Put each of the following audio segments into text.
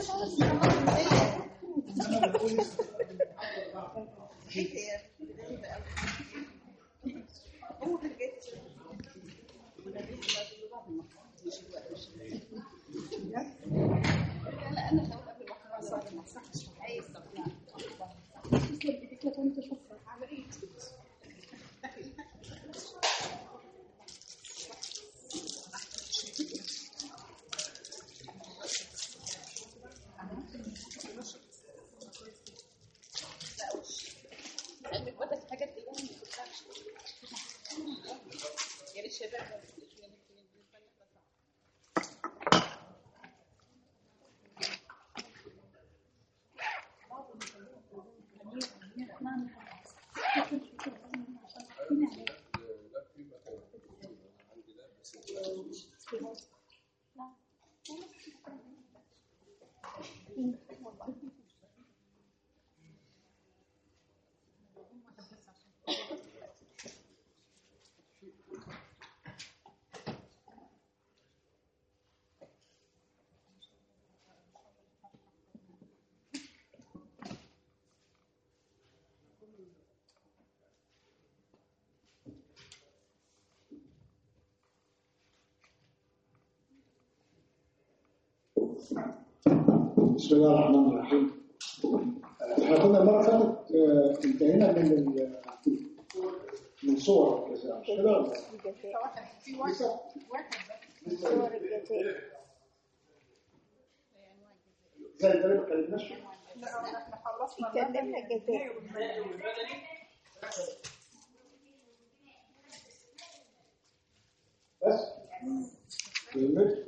بسم الله الرحمن الرحيم احنا كنا المره اللي فاتت آه، انتهينا من ال- من صور الجزاء مش كده ولا في واحد لسه؟ واحد بس لسه صور الجزاء زي ده اللي ما اتكلمناش فيه لا احنا خلصنا اتكلمنا الجزاء بس فهمت؟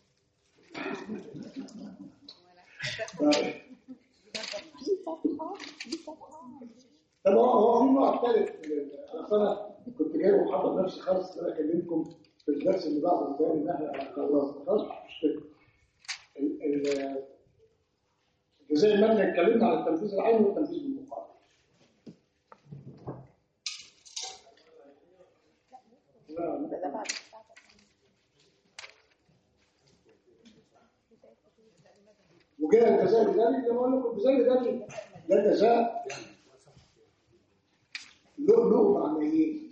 طيب. في صفحة في صفحة طب هو هو في نوع ثالث من ال- أصل انا كنت جاي وحاطط نفسي خالص ان انا اكلمكم في الدرس اللي بعد الثاني ان احنا خلصنا خلاص مش كده ال- ال- الجزء المادي اتكلمنا عن التنفيذ العام والتنفيذ بالمقابل لا ده ده بعد الساعة وجاء الجزاء الإداري زي ما أقول لكم الجزاء الإداري ده جزاء له له معنيين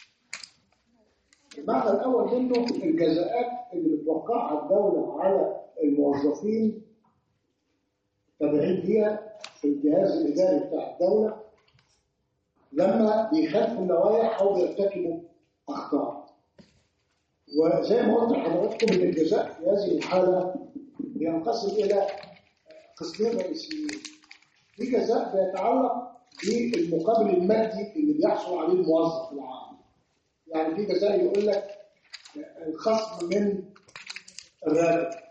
المعنى الأول منه الجزاءات اللي بتوقعها الدولة على الموظفين التابعين ليها في الجهاز الإداري بتاع الدولة لما بيخالفوا اللوائح أو بيرتكبوا أخطاء وزي ما قلت لحضراتكم ان الجزاء في هذه الحاله بينقسم الى قسمين رئيسيين في جزاء بيتعلق بالمقابل المادي اللي بيحصل عليه الموظف العام يعني في جزاء يقول لك الخصم من الراتب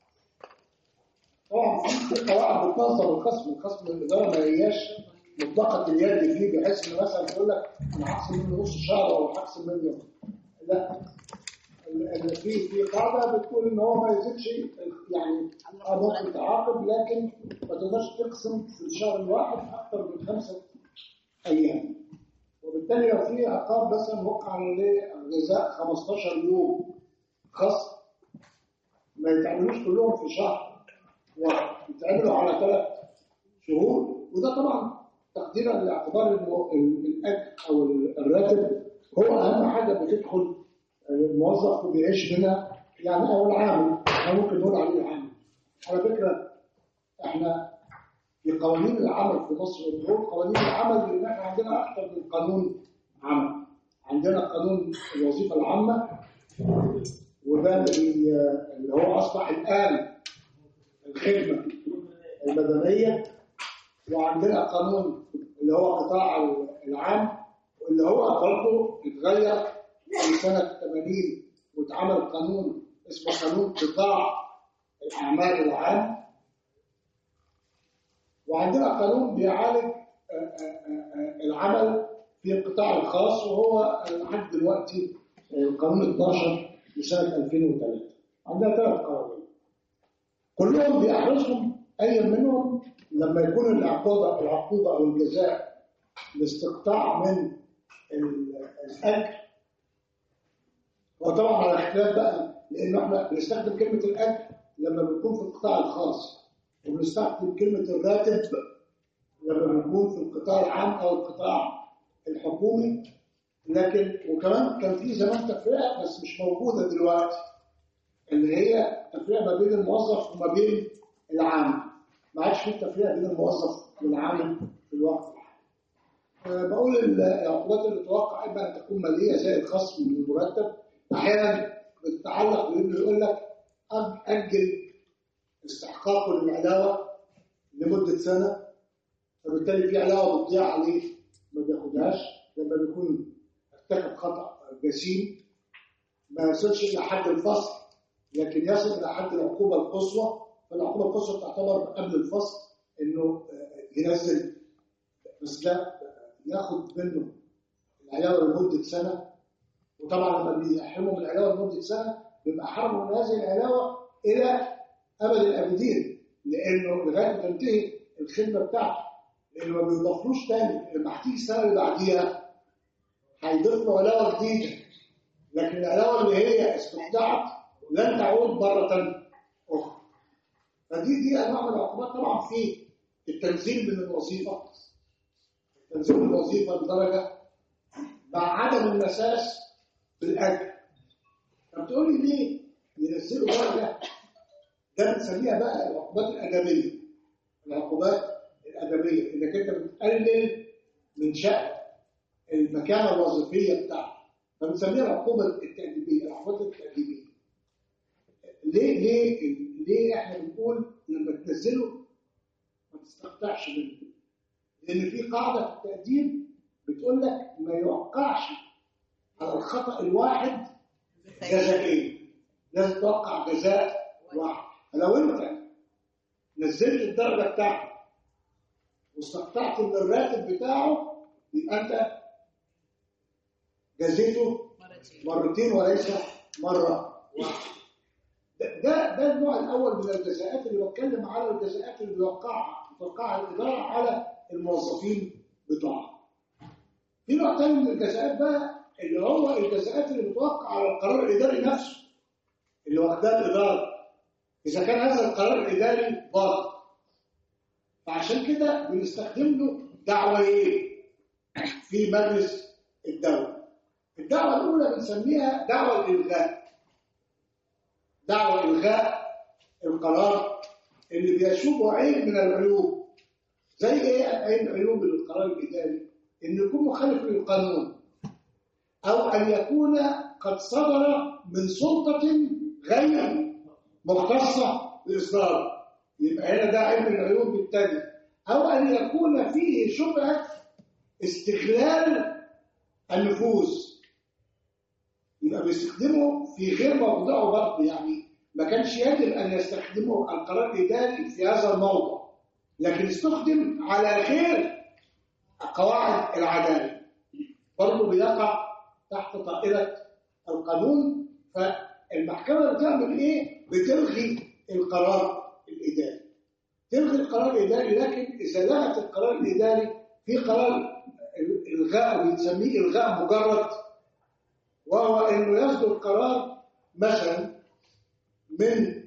طبعا في قواعد بتنظم الخصم الخصم من الاداره ما هياش مطلقه اليد فيه بحيث ان مثلا تقول لك انا هخصم منه نص شهر او هخصم منه لا اللي في في قاعده بتقول ان هو ما يزيدش يعني اه ممكن تعاقب لكن ما تقدرش تقسم في الشهر الواحد اكثر من خمسه ايام وبالتالي لو في عقاب مثلا وقع عليه غذاء 15 يوم خصم ما يتعملوش كلهم في شهر واحد يتعملوا على ثلاث شهور وده طبعا تقديرا لاعتبار انه الاجر او الراتب هو اهم حاجه بتدخل الموظف وبيعيش منها يعني او العامل احنا ممكن نقول عليه العامل على فكره احنا في قوانين العمل في مصر بنقول قوانين العمل لان احنا عندنا اكثر من قانون عمل عندنا قانون الوظيفه العامه وده اللي اللي هو اصبح الان الخدمه المدنيه وعندنا قانون اللي هو قطاع العام واللي هو برضه اتغير في سنة 80 واتعمل قانون اسمه قانون قطاع الأعمال العام وعندنا قانون بيعالج العمل في القطاع الخاص وهو لحد دلوقتي القانون 12 لسنة 2003 عندنا ثلاث قوانين كلهم بيحرصهم أي منهم لما يكون العقوبة العقوبة أو الجزاء الاستقطاع من الأجر وطبعا على اختلاف بقى لان احنا بنستخدم كلمه الاجر لما بنكون في القطاع الخاص وبنستخدم كلمة الراتب لما بنكون في القطاع العام أو القطاع الحكومي لكن وكمان كان في زمان تفرقة بس مش موجودة دلوقتي اللي هي تفرقة ما بين الموظف وما بين العامل ما عادش في تفرقة بين الموظف والعامل في الوقت الحالي أه، بقول ال- العقوبات اللي تتوقع اما ان تكون ماليه زي الخصم من المرتب احيانا بتتعلق بانه يقول لك أج- اجل استحقاقه للعلاوه لمده سنه فبالتالي في علاوه بتضيع عليه ما بياخدهاش لما بيكون ارتكب خطا جسيم ما يصلش الى حد الفصل لكن يصل الى حد العقوبه القصوى فالعقوبه القصوى تعتبر قبل الفصل انه آه، ينزل بس ده ياخد منه العلاوه لمده سنه وطبعا لما بيحرموا من العلاوه لمده سنه بيبقى حرموا من هذه العلاوه الى ابد الابدين لانه لغايه ما تنتهي الخدمه بتاعته لانه ما بيضافلوش تاني لما هتيجي السنه اللي بعديها هيضيف له علاوه جديده لكن العلاوه اللي هي استودعت لن تعود مره اخرى فدي دي انواع من العقوبات طبعا في التنزيل من الوظيفه تنزيل من الوظيفه لدرجه مع عدم المساس بالاجر طب تقول لي ليه ينزلوا درجه ده بنسميها بقى العقوبات الادبيه العقوبات الادبيه انك انت بتقلل من شأن المكانه الوظيفيه بتاعته فبنسميها العقوبه التأديبيه العقوبات التأديبيه ليه ليه ليه احنا بنقول لما تنزله ما تستقطعش منه لان في قاعده في التقديم بتقول لك ما يوقعش على الخطا الواحد جزائين لازم توقع جزاء واحد فلو انت نزلت الدرجه بتاعته واستقطعت من الراتب بتاعه يبقى انت جزيته مرتين وليس مره واحده ده ده ده النوع الاول من الجزاءات اللي بتكلم على الجزاءات اللي بيوقعها بتوقعها الاداره على الموظفين بتوعها. في نوع تاني من الجزاءات بقى اللي هو الجزاءات اللي بتوقع على القرار الاداري نفسه اللي واخداه الاداره. اذا كان هذا القرار الاداري باطل. فعشان كده بنستخدم له دعويين في مجلس الدوله. الدعوه الاولى بنسميها دعوه الالغاء. دعوة إلغاء القرار اللي بيشوبه عيب من العيوب زي إيه عيب من عيوب القرار الإداري؟ إنه يكون مخالف للقانون أو أن يكون قد صدر من سلطة غير مختصة بإصداره يبقى هنا ده عيب من العيوب التانية أو أن يكون فيه شبهة استغلال النفوذ يبقى بيستخدمه في غير موضعه برضه يعني ما كانش يجب ان يستخدمه القرار الاداري في هذا الموضع لكن استخدم على غير قواعد العداله برضه بيقع تحت طائله القانون فالمحكمه بتعمل ايه؟ بتلغي القرار الاداري تلغي القرار الاداري لكن اذا لغت القرار الاداري في قرار الغاء بنسميه الغاء مجرد وهو انه يصدر قرار مثلا من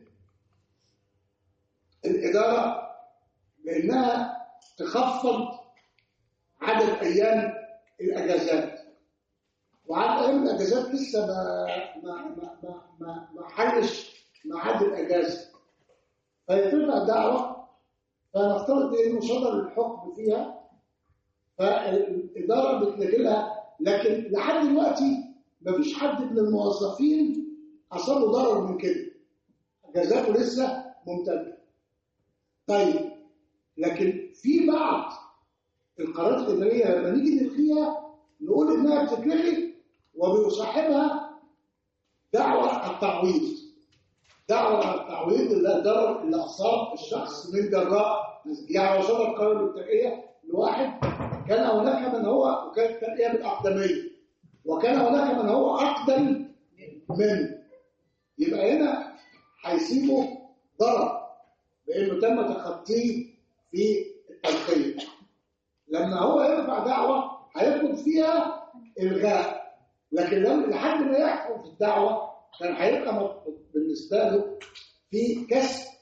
الاداره بانها تخفض عدد ايام الاجازات وعدد ايام الاجازات لسه ما ما ما ما ما, ما حلش ميعاد الاجازه فيترفع دعوه فنفترض انه صدر الحكم فيها فالاداره بتلغي لها لكن لحد دلوقتي مفيش حد من الموظفين حصل له ضرر من كده جزاته لسه ممتده طيب لكن في بعض القرارات الاداريه لما نيجي نلغيها نقول انها بتتلغي وبيصاحبها دعوه التعويض دعوه التعويض اللي ضرر اللي اصاب الشخص من جراء يعني وصل القرار بالترقيه لواحد كان هناك من هو وكانت الترقيه بالاقدميه وكان هناك من هو أقدم منه يبقى هنا هيسيبه ضرر لأنه تم تخطيه في التلقية لما هو يرفع دعوة هيكون فيها إلغاء لكن لما لحد ما يحكم في الدعوة كان هيبقى بالنسبة له في كسر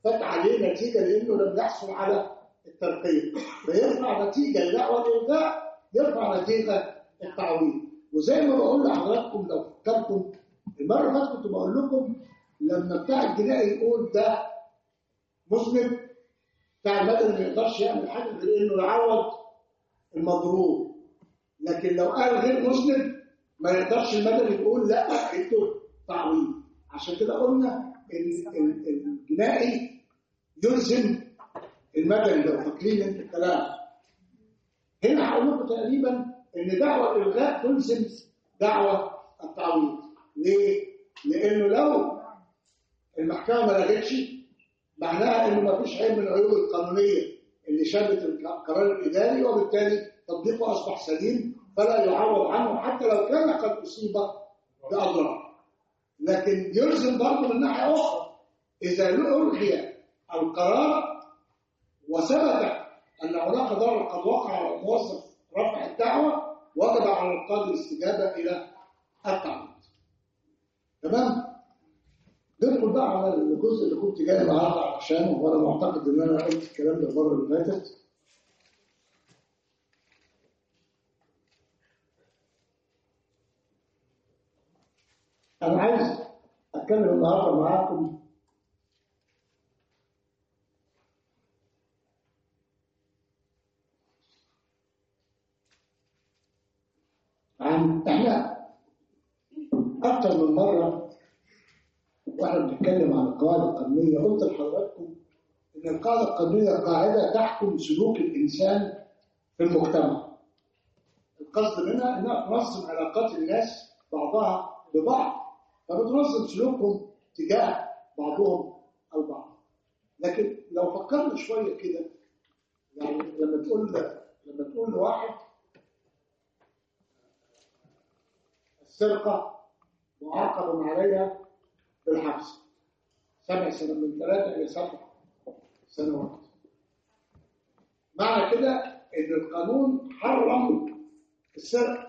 فات عليه نتيجه لانه لم يحصل على الترقيه فيرفع نتيجه الدعوه الالغاء يرفع نتيجه التعويض وزي ما بقول لحضراتكم لو فكرتم المره اللي فاتت كنت بقول لكم لما بتاع الجنائي يقول ده مذنب بتاع المدني ما يقدرش يعمل حاجه غير انه يعوض المضروب لكن لو قال غير مذنب ما يقدرش المدني يقول لا انتوا تعويض عشان كده قلنا ال- ال- الجنائي يلزم المدني لو فاكرين انت الكلام هنا هقول لكم تقريبا ان دعوه الالغاء تلزم دعوه التعويض ليه؟ لانه لو المحكمه ما لغتش معناها انه ما فيش عيب من العيوب القانونيه اللي شابت القرار الاداري وبالتالي تطبيقه اصبح سليم فلا يعوض عنه حتى لو كان قد اصيب باضرار لكن يلزم برضه من ناحيه اخرى اذا الغي القرار وثبت ان هناك ضرر قد وقع على الموظف رفع الدعوه وجب على القاضي الاستجابه الى التعويض تمام ندخل بقى على الجزء اللي كنت جاي النهارده عشانه وانا معتقد ان انا قلت الكلام ده المره اللي فاتت انا عايز اتكلم النهارده معاكم عن احنا اكتر من مره واحنا بنتكلم عن القواعد القانونيه قلت لحضراتكم ان القاعده القانونيه قاعده تحكم سلوك الانسان في المجتمع. القصد منها انها تنظم علاقات الناس بعضها ببعض فبتنظم سلوكهم تجاه بعضهم البعض. لكن لو فكرنا شويه كده يعني لما تقول لما تقول لواحد السرقه معاقب عليها بالحبس سبع سنة من ثلاثة إلى سبع سنوات معنى كده إن القانون حرم السرقة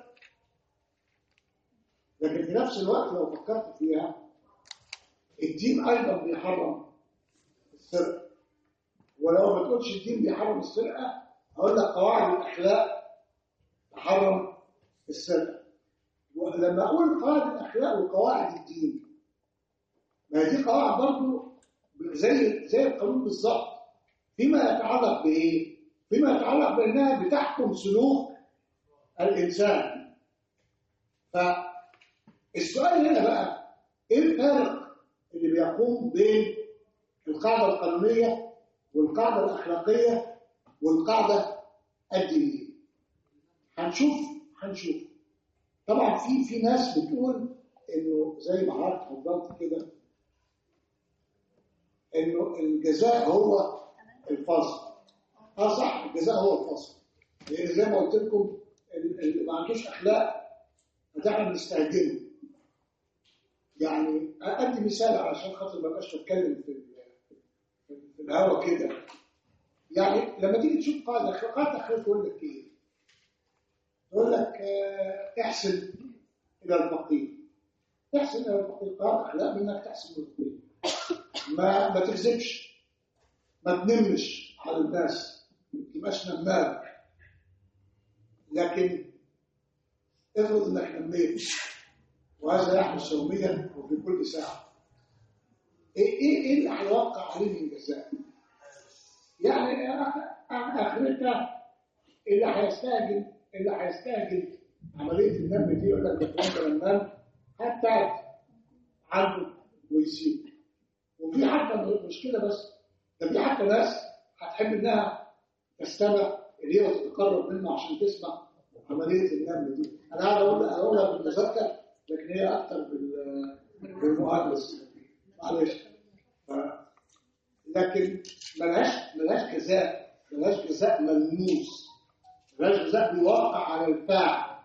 لكن في نفس الوقت لو فكرت فيها الدين أيضا بيحرم السرقة ولو ما تقولش الدين بيحرم السرقة هقول لك قواعد الأخلاق تحرم السرقة ولما أقول قواعد الأخلاق وقواعد الدين ما هي دي قواعد برضه زي زي القانون بالظبط فيما يتعلق بايه؟ فيما يتعلق بانها بتحكم سلوك الانسان فالسؤال هنا بقى ايه الفارق اللي بيقوم بين القاعده القانونيه والقاعده الاخلاقيه والقاعده الدينيه هنشوف هنشوف طبعا في في ناس بتقول انه زي ما حضرتك اتفضلت كده انه الجزاء هو الفصل اه صح الجزاء هو الفصل لان زي ما قلت لكم اللي ما عندوش اخلاق هتعمل نستهجنه يعني ادي مثال علشان خاطر ما بقاش بتكلم في في الهوا كده يعني لما تيجي تشوف قاعده اخلاق قاعده اخلاق تقول لك ايه؟ تقول لك آه، احسن الى الفقير احسن الى الفقير قاعده اخلاق منك تحسن الفقير ما ما تكذبش ما تنمش على الناس ما تبقاش نمام لكن افرض انك نميت وهذا يحدث يوميا وفي كل ساعه ايه ايه ايه اللي هيوقع عليه من جزاء؟ يعني اخرتها اللي هيستعجل اللي هيستعجل عمليه النم دي يقول لك ده فلان ده نمام هتعب عنده ويسيب وفي حتى مش كده بس ده في حتى ناس هتحب انها تستمع اللي هي تتقرب منه عشان تسمع عمليه النمل دي انا قاعد اقول اقولها بالمذكر لكن هي اكتر بال- بالمؤنث معلش ف- لكن ملهاش ملهاش جزاء ملهاش جزاء ملموس ملهاش جزاء بيوقع على الفاعل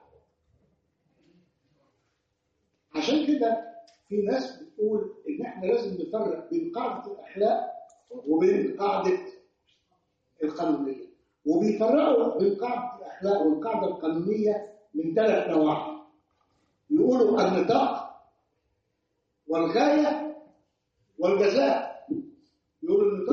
عشان كده في ناس بتقول ان احنا لازم نفرق بين قاعده الاخلاق وبين قاعده القانونيه وبيفرقوا بين قاعده الاخلاق والقاعده القانونيه من ثلاث نواحي يقولوا النطاق والغايه والجزاء يقولوا النطاق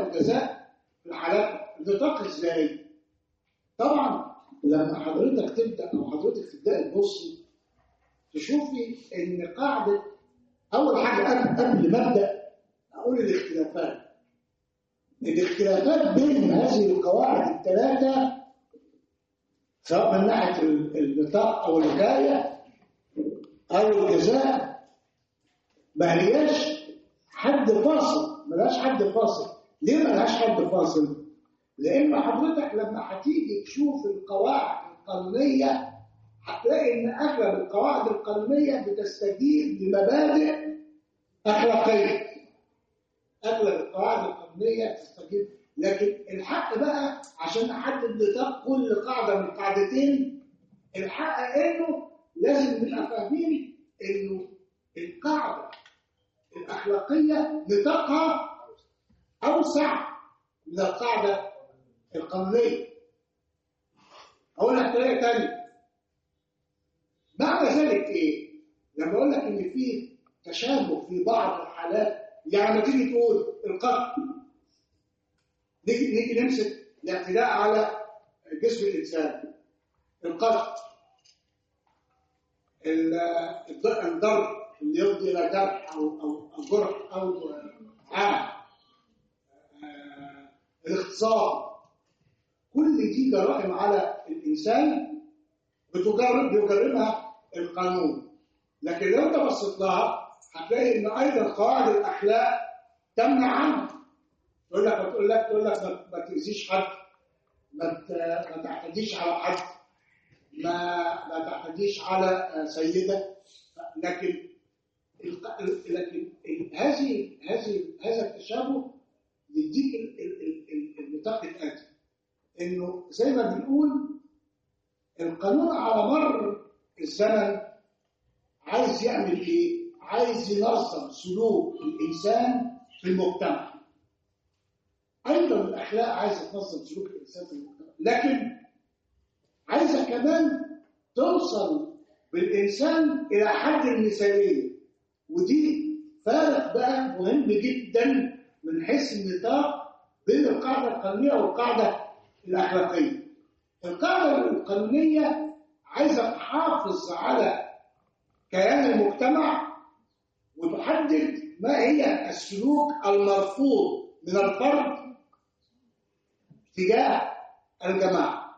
والجزاء في الحالات النطاق ازاي؟ طبعا لما حضرتك تبدا او حضرتك تبداي تبصي تشوفي ان قاعده اول حاجه قبل قبل ما ابدا اقول الاختلافات الاختلافات بين هذه القواعد الثلاثه سواء من ناحيه ال- النطاق او الغايه او الجزاء ما هياش حد فاصل ملهاش حد فاصل ليه ملهاش حد فاصل لان حضرتك لما هتيجي تشوف القواعد القانونيه هتلاقي ان اغلب القواعد القانونيه بتستجيب لمبادئ اخلاقيه اغلب القواعد القانونيه تستجيب لكن الحق بقى عشان نحدد نطاق كل قاعده من قاعدتين الحق انه لازم نبقى فاهمين انه القاعده الاخلاقيه نطاقها اوسع من القاعده القانونيه اقول لك طريقه ثانيه معنى ذلك ايه لما اقول لك ان في تشابه في بعض الحالات يعني لما تيجي تقول القتل نيجي نيجي نمسك الاعتداء على جسم الانسان القتل ال- الض- الضرب اللي يفضي الى جرح او او أو جرح او عام آه، الاغتصاب كل دي جرائم على الانسان بتجرم بيجرمها القانون لكن لو انت بصيت لها هتلاقي ان ايضا قواعد الاخلاق تمنع عنها تقول لك تقول لك تقول لك ما- ما تاذيش حد ما ت- ما تعتديش على حد ما ما تعتديش على آه، سيده لكن الق- ال- لكن ال- هذه هذه هذا التشابه يديك ال- ال- ال- ال- النطاق الاتي انه زي ما بنقول القانون على مر الزمن عايز يعمل ايه؟ عايز ينظم سلوك الانسان في المجتمع. ايضا الاخلاق عايزه تنظم سلوك الانسان في المجتمع، لكن عايزه كمان توصل بالانسان الى حد المثاليه ودي فارق بقى مهم جدا من حيث النطاق بين القاعده القانونيه والقاعده الاخلاقيه. القاعده القانونيه عايزه تحافظ على كيان المجتمع وتحدد ما هي السلوك المرفوض من الفرد تجاه الجماعه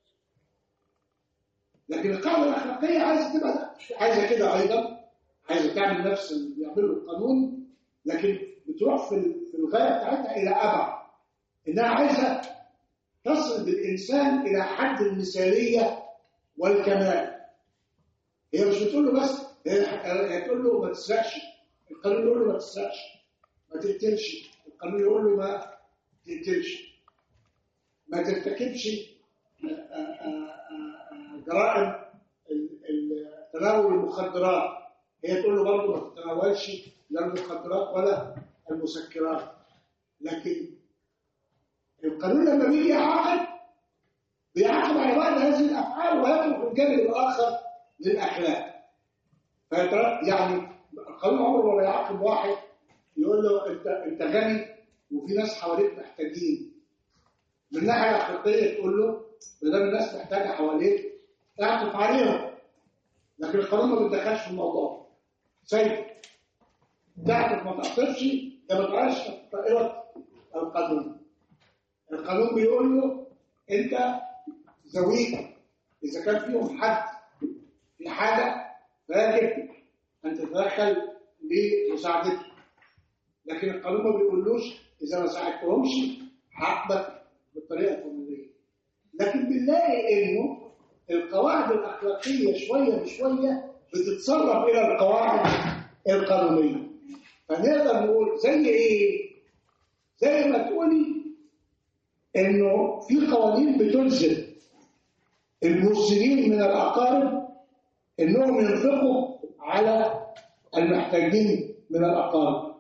لكن القاعده الاخلاقيه عايزه تبقى عايزه كده ايضا عايزه تعمل نفس اللي بيعمله القانون لكن بتروح في ال- في الغايه بتاعتها الى ابعد انها عايزه تصل بالانسان الى حد المثاليه والكمال هي مش بتقول له بس هي هي تقول له ما تسرقش القانون يقول له ما تسرقش ما تقتلش القانون يقول له ما تقتلش ما ترتكبش آه، آه، آه، آه، جرائم ال- ال- تناول المخدرات هي تقول له برضه ما تتناولش لا المخدرات ولا المسكرات لكن القانون لما بيجي يعاقب بيعاقب على بعض هذه الافعال ويترك الجانب الاخر للاخلاق فيترك يعني القانون عمره ما بيعاقب واحد يقول له انت انت غني وفي ناس حواليك محتاجين من الناحيه الاخلاقيه تقول له ما دام الناس محتاجه حواليك اعطف عليهم لكن القانون ما بيتدخلش في الموضوع سيد تعطف ما تعطفش ده ما تعرفش طائره القانون القانون بيقول له انت زويك اذا كان فيهم حد في حاجه فيجب ان تتدخل لمساعدته لكن القانون ما بيقولوش اذا ما ساعدتهمش هعاقبك بالطريقه القانونيه لكن بنلاقي انه القواعد الاخلاقيه شويه بشويه بتتسرب الى القواعد القانونيه فنقدر نقول زي ايه؟ زي ما تقولي انه في قوانين بتلزم المرسلين من الاقارب انهم ينفقوا على المحتاجين من الاقارب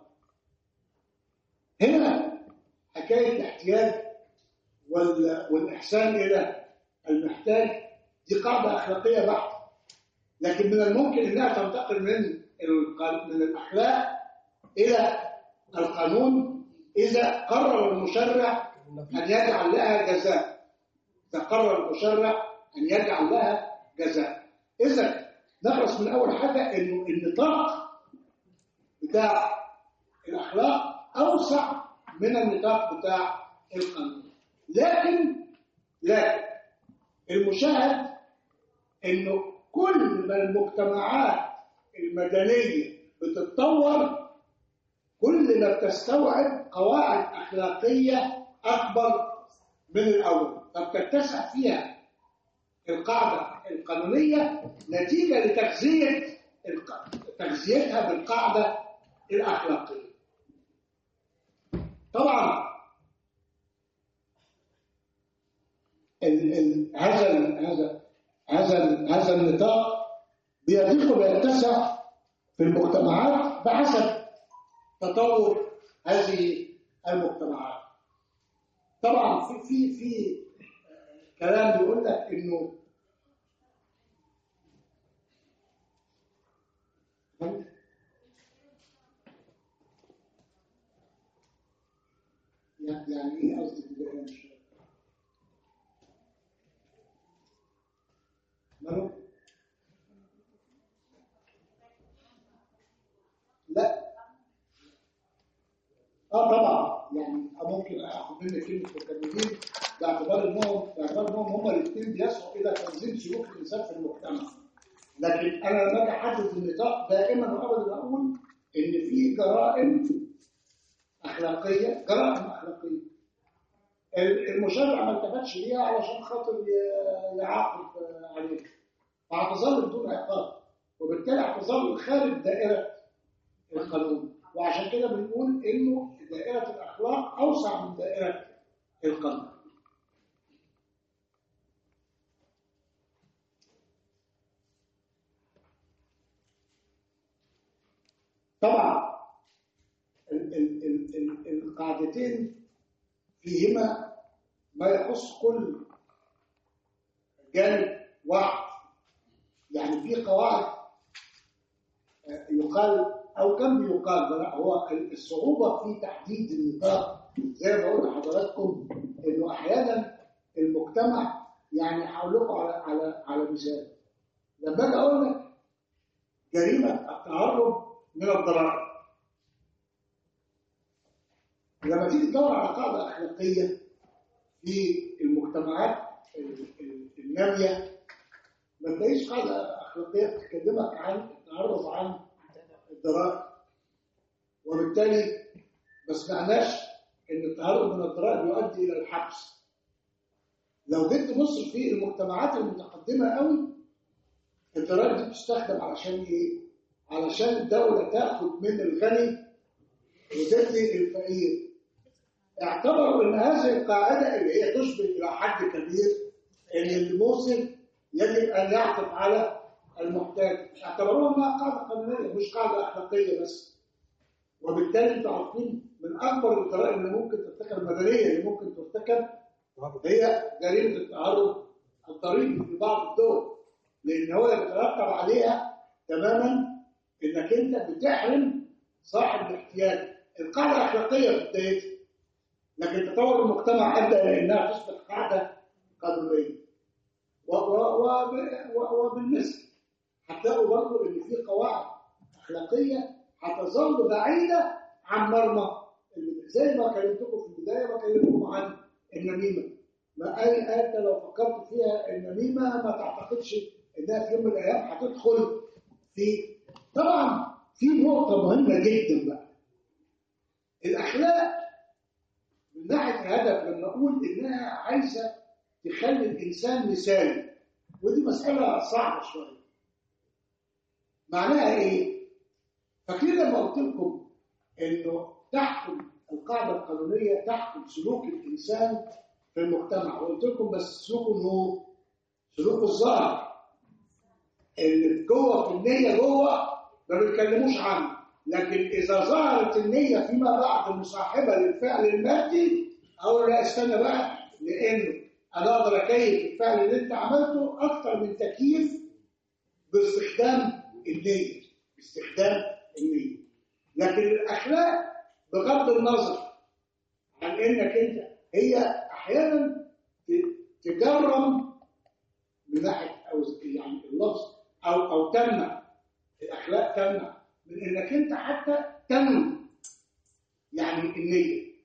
هنا حكايه الاحتياج وال- والاحسان الى المحتاج دي قاعده اخلاقيه بحته لكن من الممكن انها تنتقل من الق- من الاخلاق الى القانون إذا قرر المشرع أن يجعل لها جزاء إذا قرر المشرع أن يجعل لها جزاء إذا نخلص من أول حاجة إنه النطاق بتاع الأخلاق أوسع من النطاق بتاع القانون لكن لكن المشاهد إنه كل ما المجتمعات المدنية بتتطور كل ما بتستوعب قواعد أخلاقية أكبر من الأول فبتتسع فيها القاعدة القانونية نتيجة لتغذية الق- تغذيتها بالقاعدة الأخلاقية طبعا ال ال هذا ال هذا هذا ال هذا النطاق بيضيق ويتسع في المجتمعات بحسب تطور هذه المجتمعات طبعا في في في آه، كلام بيقول لك انه يعني ايه قصدك بالله مش فاهم. ماله؟ لا اه طبعا يعني ممكن اخد منك كلمه مكملين باعتبار انهم باعتبار انهم هما الاثنين بيسعوا الى تنظيم سلوك الانسان في المجتمع لكن انا لما اجي احدد النطاق دائما وابدا اقول ان في جرائم اخلاقيه جرائم اخلاقيه ال- المشرع ما التفتش ليها علشان خاطر ي- يعاقب عليها فهتظل بدون عقاب وبالتالي هتظل خارج دائره القانون وعشان كده بنقول انه دائره الاخلاق اوسع من دائره القانون طبعا ال- ال- ال- ال- القاعدتين فيهما ما يخص كل جانب واحد يعني في قواعد آه، يقال او كان بيقال لا هو الصعوبه في تحديد النطاق زي ما قلت لحضراتكم انه احيانا المجتمع يعني هقول لكم على على على مثال لما اجي اقول لك جريمه التهرب من الضرائب لما تيجي تدور على قاعده اخلاقيه في المجتمعات ال- ال- الناميه ما تلاقيش قاعده اخلاقيه بتكلمك عن التعرف عن الضرائب وبالتالي ما سمعناش ان التهرب من الضرائب يؤدي الى الحبس لو جيت تبص في المجتمعات المتقدمه قوي الضرائب دي بتستخدم علشان ايه؟ علشان الدوله تاخد من الغني وتدي الفقير اعتبروا ان هذه القاعده اللي هي تشبه الى حد كبير ان الموسم يجب ان يعطف على المحتاج اعتبروها انها قاعده قانونيه مش قاعده اخلاقيه بس وبالتالي انتوا عارفين من اكبر الجرائم اللي ممكن ترتكب المدنيه اللي ممكن ترتكب هي جريمه التعرض الضريبي في بعض الدول لان هو يترتب عليها تماما انك انت بتحرم صاحب الاحتياج القاعده الاخلاقيه في بدايتها لكن تطور المجتمع ادى الى انها تصبح قاعده قانونيه و- و- و- و- وبالمثل هتلاقوا برضه ان في قواعد اخلاقيه هتظل بعيده عن مرمى ال- زي ما كلمتكم في البدايه بكلمكم عن النميمه ما اي انت لو فكرت فيها النميمه ما تعتقدش انها في يوم من الايام هتدخل في طبعا في نقطه مهمه جدا بقى الاخلاق من ناحيه هدف لما اقول انها عايزه تخلي الانسان مثالي ودي مساله صعبه شويه معناها ايه فاكرين لما قلت لكم انه تحكم القاعده القانونيه تحكم سلوك الانسان في المجتمع وقلت لكم بس سلوكه انه سلوك الظاهر اللي جوه في النيه جوه ما بيتكلموش عنه لكن اذا ظهرت النيه فيما بعد مصاحبه للفعل المادي اقول لا استنى بقى لانه انا اقدر اكيف الفعل اللي انت عملته اكتر من تكييف باستخدام النيه باستخدام النيه لكن الاخلاق بغض النظر انك انت هي احيانا ت- تجرم من ناحيه او يعني اللفظ او او تمنع الاخلاق تمنع من انك انت حتى تنوي يعني النيه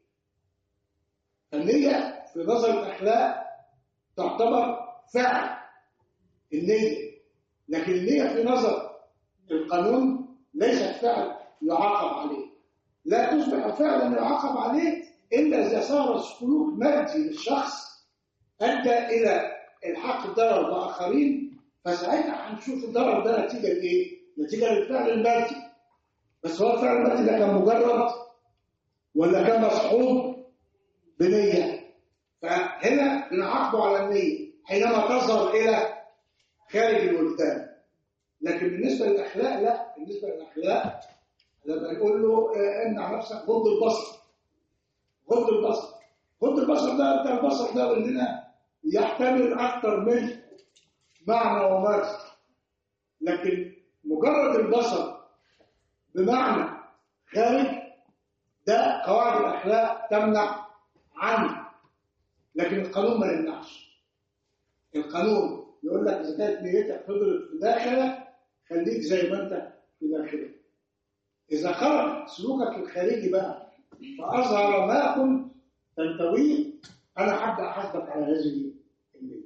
النيه في نظر الاخلاق تعتبر فعل النيه لكن النيه في نظر القانون ليست فعل يعاقب عليه لا تصبح فعلا يعاقب عليه الا اذا صار السلوك مادي للشخص ادى الى الحاق الضرر باخرين فساعتها هنشوف الضرر ده نتيجه لايه؟ نتيجه للفعل المادي بس هو الفعل المادي ده كان مجرد ولا كان مصحوب بنيه فهنا بنعاقبه على النيه حينما تظهر الى خارج الولدان لكن بالنسبه للاخلاق لا بالنسبه للاخلاق لما يقول له آه، امنع نفسك غض البصر غض البصر غض البصر ده بتاع البصر ده عندنا يحتمل اكثر من معنى ومغزى لكن مجرد البصر بمعنى خارج ده قواعد الاخلاق تمنع عنه لكن القانون ما يمنعش القانون يقول لك اذا كانت نيتك فضلت في داخلك خليك زي ما انت في داخلك اذا خرج سلوكك الخارجي بقى فاظهر ما كنت تنتويه انا هبدا احاسبك على هذه النيه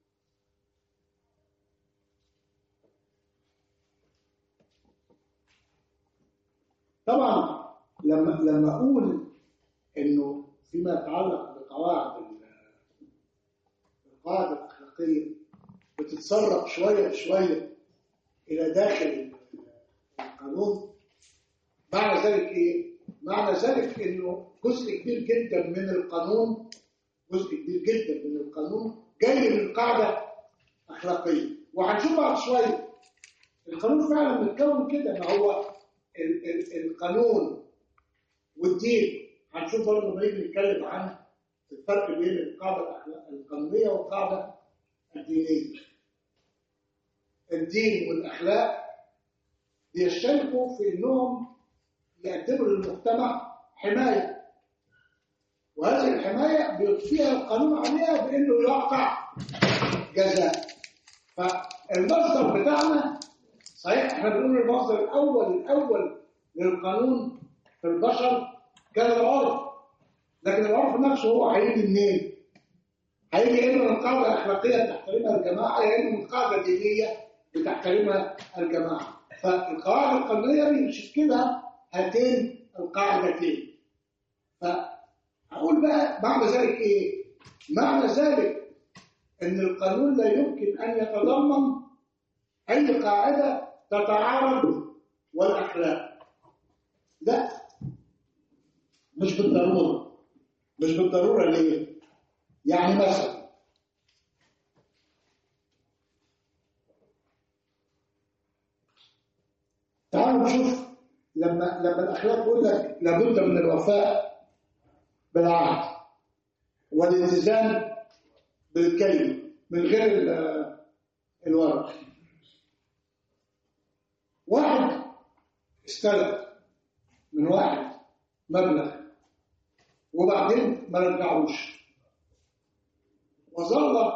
طبعا لما لما اقول انه فيما يتعلق بقواعد ال- القواعد الاخلاقيه بتتسرب شويه بشويه الى داخل القانون معنى ذلك ايه؟ معنى ذلك انه جزء كبير جدا من القانون جزء كبير جدا من القانون جاي من قاعده اخلاقيه وهنشوف بعد شويه القانون فعلا متكون كده ما هو ال ال القانون والدين هنشوف برضه لما نيجي نتكلم عن الفرق بين القاعده الأخلاق- القانونيه والقاعده الدينيه الدين والاخلاق بيشتركوا في انهم يعتبروا المجتمع حمايه وهذه الحمايه بيضفيها القانون عليها بانه يقع جزاء فالمصدر بتاعنا صحيح احنا بنقول المصدر الاول الاول للقانون في البشر كان العرف لكن العرف نفسه هو هيجي منين؟ هيجي يا اما من قاعده اخلاقيه بتحترمها الجماعه يا اما من قاعده دينيه بتحترمها الجماعه فالقواعد القانونيه بيشكلها هاتين القاعدتين فهقول بقى معنى ذلك ايه؟ معنى ذلك ان القانون لا يمكن ان يتضمن اي قاعده تتعارض والاخلاق لا مش بالضروره مش بالضروره ليه؟ يعني مثلا تعالوا نشوف لما لما الاخلاق تقول لك لابد من الوفاء بالعهد والالتزام بالكلمه من غير ال- الورق واحد استلف من واحد مبلغ وبعدين ما رجعوش وظل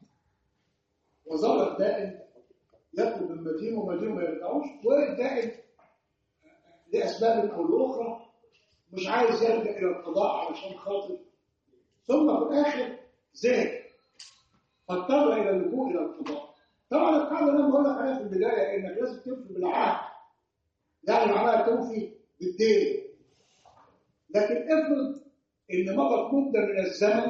وظل الدائن يطلب من مدينه ومدينه ما يرجعوش والدائن لاسباب او لاخرى مش عايز يلجا الى القضاء علشان خاطر ثم في الاخر زهق فاضطر الى اللجوء الى القضاء طبعا القاعده اللي انا بقول لك عليها في البدايه انك لازم توفي بالعهد يعني معناها توفي بالدين لكن افرض ان مضت مده من الزمن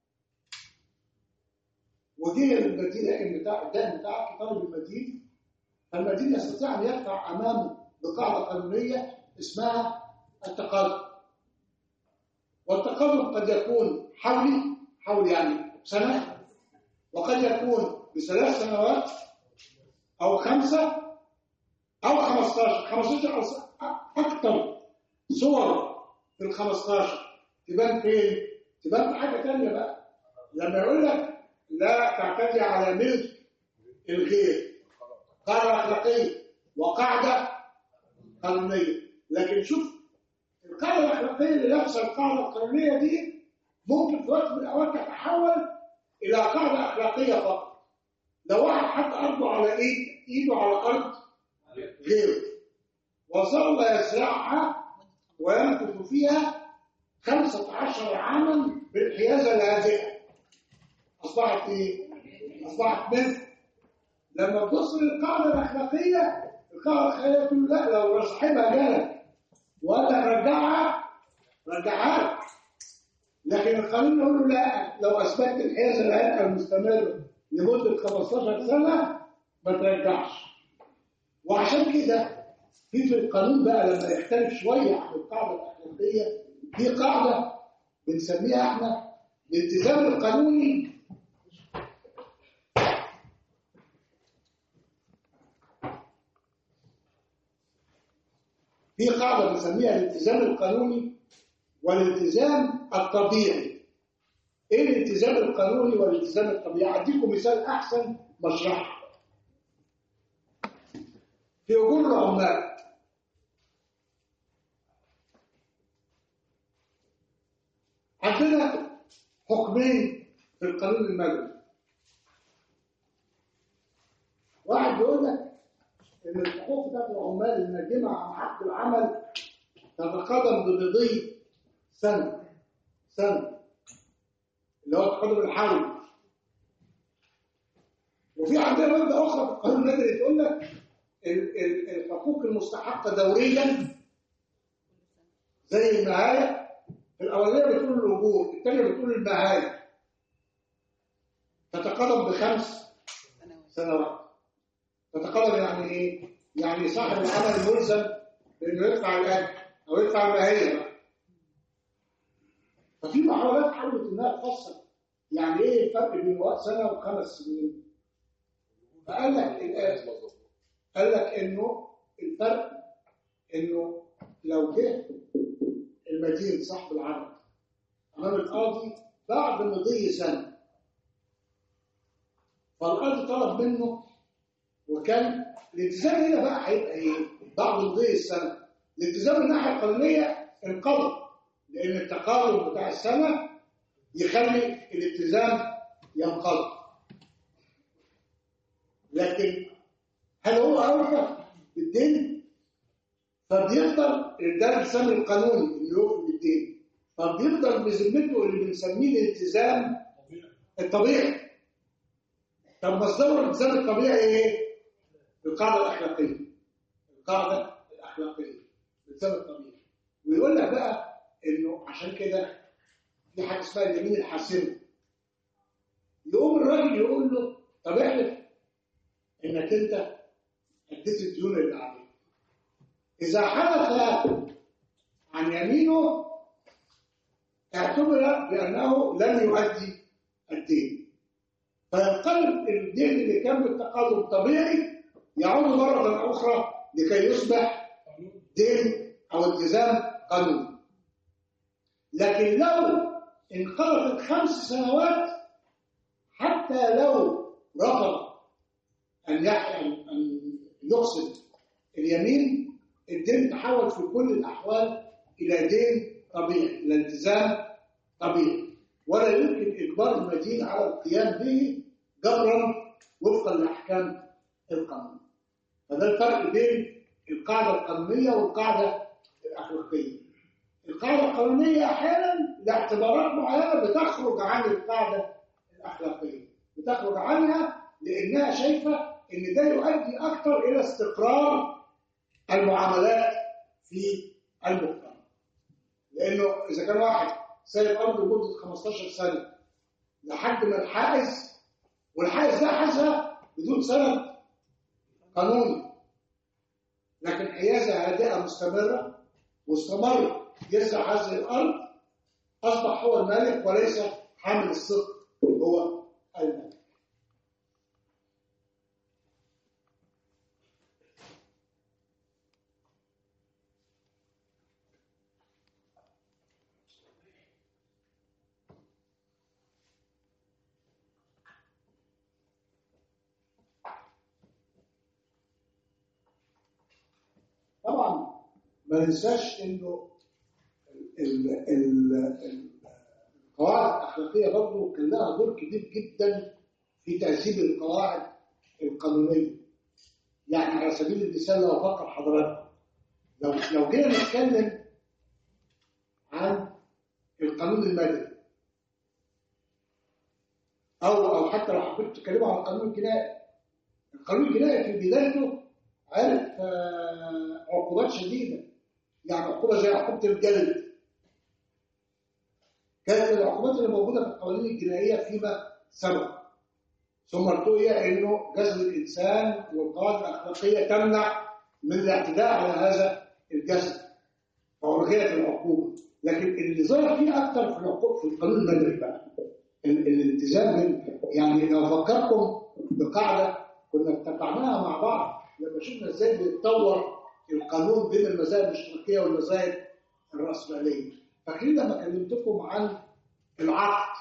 وجه المدين بتاع الدائن بتاعك طالب المدين فالمدين يستطيع ان يدفع امامه بقاعده قانونيه اسمها التقادم والتقادم قد يكون حولي حول يعني سنه وقد يكون بثلاث سنوات او خمسه او 15 15 أص- اكثر صور في ال 15 تبان فين؟ تبان في حاجه ثانيه بقى لما يقول لك لا تعتدي على ملك الغير قاعده اخلاقيه وقاعده قانونيه لكن شوف القاعده الاخلاقيه اللي لابسه القاعده القانونيه دي ممكن في وقت من الاوقات تتحول الى قاعده اخلاقيه فقط لو واحد حط ارضه على ايد ايده على ارض غيره وظل يزرعها ويمكث فيها 15 عاما بالحيازه الهادئه اصبحت ايه؟ اصبحت مثل لما تبص للقاعده الاخلاقيه القاعده الاخلاقيه تقول لا لو صاحبها جالك وقال لك رجعها رجعها لك. لكن القانون يقول له لا لو اثبتت الحيازه الهادئه المستمره لمده 15 سنه ما ترجعش وعشان كده في في القانون بقى لما يختلف شويه عن القاعده الاخلاقيه في قاعده بنسميها احنا الالتزام القانوني في قاعده بنسميها الالتزام القانوني والالتزام الطبيعي ايه الالتزام القانوني والالتزام الطبيعي اديكم مثال احسن مشرحه في اجور العمال عندنا حكمين في القانون المدني واحد بيقول لك ان الحقوق بتاعت العمال الناجمه عن عقد العمل تتقدم بمضي سنه سنه اللي هو التقدم الحربي وفي عندنا ماده اخرى في القانون المدني تقول لك ال- ال- الحقوق المستحقه دوريا زي المهايه الاولانيه بتقول الاجور الثانيه بتقول المهايه تتقدم بخمس سنوات تتقدم يعني ايه؟ يعني صاحب العمل ملزم بانه يدفع الاجر او يدفع المهيه بقى ففي محاولات حاولت انها تفسر يعني ايه الفرق بين وقت سنه وخمس سنين فقال لك الآن قال لك انه الفرق انه لو جه المدين صاحب العمل امام القاضي بعد مضي سنه فالقاضي طلب منه وكان الالتزام هنا بقى هيبقى ايه؟ بعد مضي السنه الالتزام من الناحيه القانونيه انقضى لان التقارب بتاع السنه يخلي الالتزام ينقضي لكن هل هو اوفى بالدين؟ فبيفضل ده الالتزام القانوني اللي يوفي بالدين فبيفضل بذمته اللي بنسميه الالتزام الطبيعي طب مصدر الالتزام الطبيعي ايه؟ القاعده الاخلاقيه القاعده الاخلاقيه الالتزام الطبيعي ويقول لك بقى انه عشان كده في حاجه اسمها اليمين الحاسمه يقوم الراجل يقول له طب احلف انك انت اديت الديون اللي عليك اذا حدث عن يمينه اعتبر بانه لم يؤدي الدين فينقلب الدين اللي كان بالتقدم طبيعي يعود مره اخرى لكي يصبح دين او التزام قانوني لكن لو انقضت الخمس سنوات حتى لو رفض ان يح- أن- أن يقصد اليمين الدين تحول في كل الاحوال الى دين طبيعي الى التزام طبيعي ولا يمكن اجبار المدين على القيام به جبرا وفقا لاحكام القانون فده الفرق بين القاعده القانونيه والقاعده الاخلاقيه القاعده القانونيه احيانا لاعتبارات معينه بتخرج عن القاعده الاخلاقيه بتخرج عنها لانها شايفه ان ده يؤدي اكثر الى استقرار المعاملات في المجتمع لانه اذا كان واحد سايب ارضه لمده 15 سنه لحد ما الحائز والحائز ده حازها بدون سند قانوني لكن حيازه هادئه مستمره واستمر يزرع هذه الارض اصبح هو المالك وليس حامل الصدق هو المالك طبعا ما ننساش انه ال- ال- ال- قواعد أخلاقية برضه كان لها دور كبير جدا في تهذيب القواعد القانونية يعني على سبيل المثال لو فكر حضرتك لو لو جينا نتكلم عن القانون المدني او او حتى لو حبيت تتكلموا عن القانون الجنائي القانون الجنائي في بدايته عرف آه، عقوبات شديده يعني عقوبه زي عقوبه الجلد كانت العقوبات اللي موجوده في القوانين الجنائيه فيما سبق ثم ارتؤي انه جسد الانسان والقواعد الاخلاقيه تمنع من الاعتداء على هذا الجسد فألغيت العقوبة لكن اللي ظهر فيه أكتر في العقوبة في القانون المدني بقى ال- الالتزام من يعني لو فكركم بقاعدة كنا اتبعناها مع بعض لما شفنا ازاي بيتطور القانون بين المذاهب الاشتراكية والمذاهب الرأسمالية فاكرين لما كلمتكم عن العقد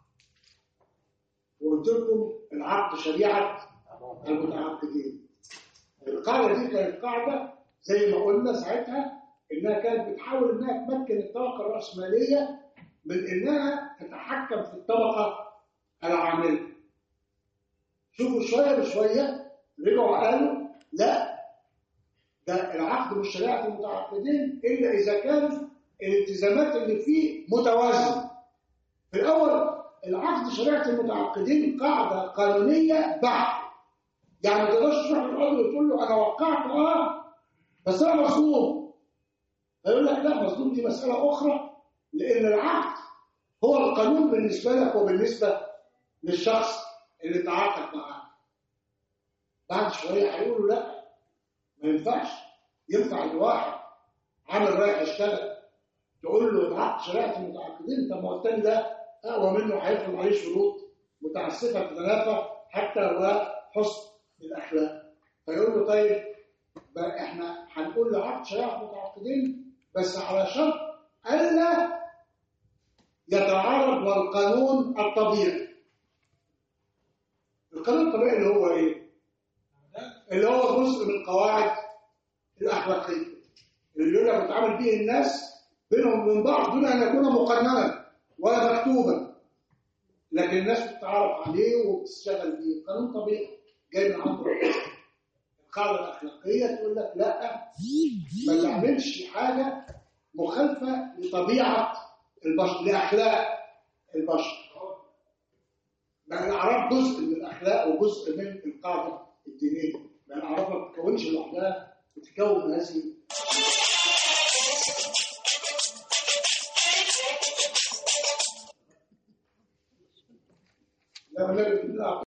وقلت لكم العقد شريعة المتعاقدين القاعدة دي كانت قاعدة زي ما قلنا ساعتها إنها كانت بتحاول إنها تمكن الطبقة الرأسمالية من إنها تتحكم في الطبقة العاملة. شوفوا شوية بشوية رجعوا قالوا لا ده العقد مش شريعة المتعاقدين إلا إذا كانت الالتزامات اللي فيه متوازنة. في الأول العقد شريعة المتعاقدين قاعدة قانونية بحت. يعني ما تقدرش تروح للقاضي وتقول له انا وقعت اه بس انا مظلوم هيقول لك لا مظلوم دي مساله اخرى لان العقد هو القانون بالنسبه لك وبالنسبه للشخص اللي تعاقد معاه بعد شويه هيقولوا لا ما ينفعش ينفع الواحد عامل رايح يشتغل تقول له العقد شريعه المتعاقدين طب ما هو التاني ده اقوى منه هيفرض عليه شروط متعسفه تتنافى حتى وحسن الاخلاق فيقول له طيب بقى احنا هنقول له عقد شريعه متعاقدين بس على شرط الا يتعارض مع القانون الطبيعي القانون الطبيعي اللي هو ايه؟ اللي هو جزء من القواعد الاخلاقيه اللي بيقول لك بتعامل به الناس بينهم وبين بعض دون ان يكون مقننا ولا مكتوبا لكن الناس بتتعرف عليه وبتشتغل بيه قانون طبيعي جاي من عند ربنا القاعده الاخلاقيه تقول لك لا ما تعملش حاجه مخالفه لطبيعه البشر لاخلاق البشر لان الاعراف جزء من الاخلاق وجزء من القاعده الدينيه لان الاعراف ما بتتكونش لوحدها بتتكون من هذه لو النبي